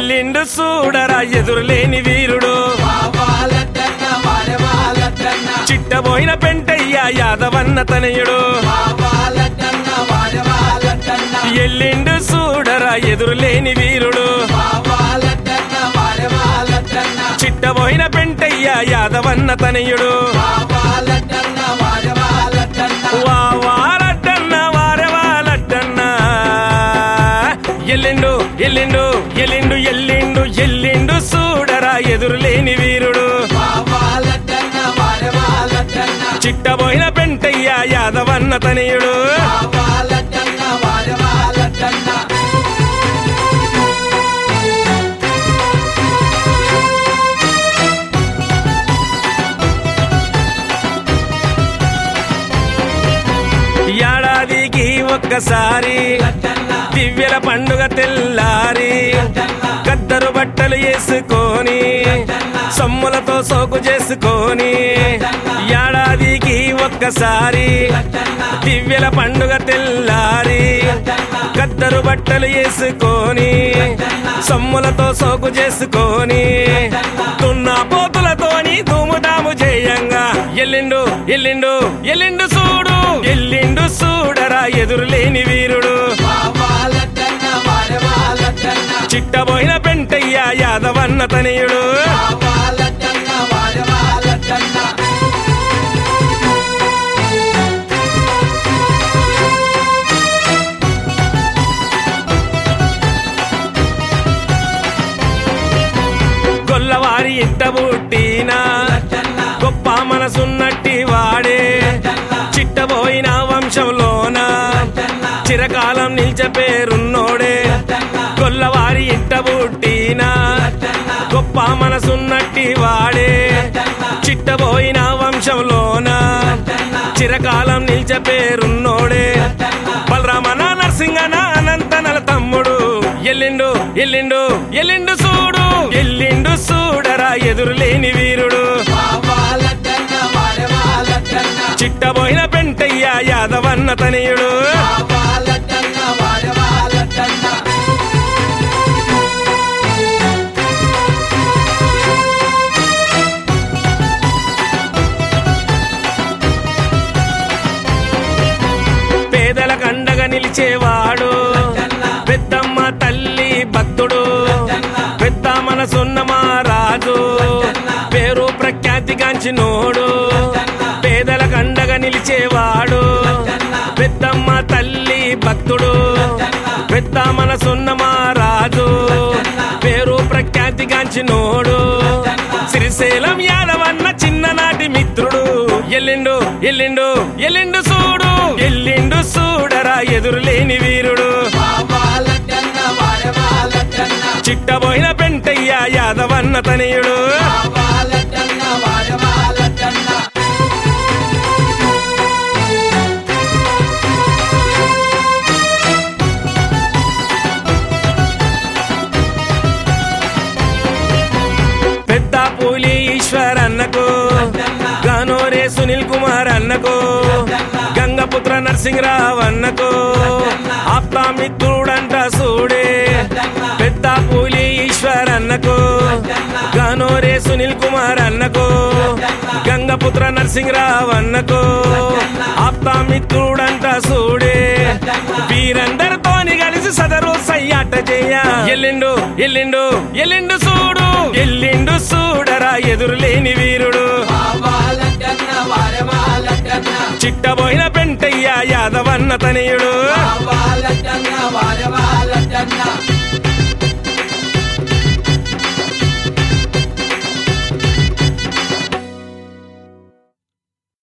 ఎల్లిండు చూడరా ఎదురులేని వీరుడు బాబాలటన్న వాడవాలటన్న చిట్టబోయిన పెంటయ్య యాదవన్న తనయుడు బాబాలటన్న వాడవాలటన్న ఎల్లిండు చూడరా ఎదురులేని వీరుడు బాబాలటన్న వాడవాలటన్న చిట్టబోయిన పెంటయ్య యాదవన్న తనయుడు బాబాలటన్న వాడవాలటన్న వా వారట్టన్న వారవాలట్టన్న ఎల్లిండు ఎల్లిండు ఎల్లిండు ఎల్లిండు ఎల్లిండు చూడరా ఎదురులేని వీరుడు బాబాలటన్న వాడవాలటన్న చిట్టబోయిన పెంటయ్య యాదవన్న తనయుడు బాబాలటన్న వాడవాలటన్న ఏడాదికి ఒక్కసారి దివ్యల పండుగ తెల్లారి కద్దరు బట్టలు వేసుకొని సొమ్ములతో సోకు చేసుకొని ఏడాదికి ఒక్కసారి దివ్యల పండుగ తెల్లారి కద్దరు బట్టలు వేసుకొని సొమ్ములతో సోకు చేసుకొని తున్న పోతులతోని ధూముదాము చేయంగా ఎల్లిండు ఎల్లిండు ఎల్లిండు చూడు ఎల్లిండు చూడరా ఎదురులేని వీరుడు బాబాలటన్న వాడవాలటన్న చిట్టబోయిన పెంటయ్య యాదవన్న తనయుడు బాబాలటన్న వాడవాలటన్న గొల్లవారి ఇంట పుట్టినా గొప్ప మనసున్నట్టి వాడే చిట్టబోయిన వంశంలోన చిరకాలం నిలిచ పేరున్నోడే గొల్లవారి ఇంట పుట్టినా గొప్ప మనసున్నట్టి వాడే చిట్టబోయిన వంశంలోన చిరకాలం నిలిచ పేరున్నోడే బలరామన నరసింగన అనంతనల తమ్ముడు ఎల్లిండు ఎల్లిండు ఎల్లిండు చూడు ఎల్లిండు చూడరా ఎదురులేని వీరుడు బాబాలటన్న వాడవాలటన్న చిట్టబోయిన పెంటయ్య యాదవన్న తనయుడు బాబాలటన్న వాడవాలటన్న పేదల కండగా నిలిచేవాడు పెద్దమ్మ తల్లి భక్తుడు పెద్ద మనసున్న మా రాజు పేరు ప్రఖ్యాతిగాంచినోడు పేదల కండగా నిలిచేవాడు పెద్దమ్మ తల్లి భక్తుడు పెద్ద మనసున్న మా రాజు పేరు ప్రఖ్యాతిగాంచినోడు శ్రీశైలం యాదవన్న చిన్ననాటి మిత్రుడు ఎల్లిండు ఎల్లిండు ఎల్లిండు చూడు ఎల్లిండు చూడరా ఎదురులేని వీరుడు బాబాలటన్న వాడవాలటన్న చిట్టబోయిన పెంటయ్య యాదవన్న తనయుడు బాబాలటన్న వాడవాలటన్న పెద్ద పూలి ఈశ్వర్ అన్నకు గానోరే సునీల్ కుమార్ అన్నకు గంగపుత్ర నరసింహరావు అన్నకు ఆప్తామిత్రుడంట సూడే పెద్ద పూలి ఈశ్వర్ అన్నకు గానోరే సునీల్ కుమార్ అన్నకు గంగపుత్ర నరసింహరావు అన్నకు ఆప్తామిత్రుడంట సూడే వీరందరితోని కలిసి సదరు సయ్యాట చెయ్య ఎల్లిండు ఎల్లిండు ఎల్లిండు చూడు ఎల్లిండు చూడరా ఎదురులేని వీరుడు బాబాలటన్న వాడవాలటన్న చిట్టబోయిన పెంటయ్య యాదవన్న తనయుడు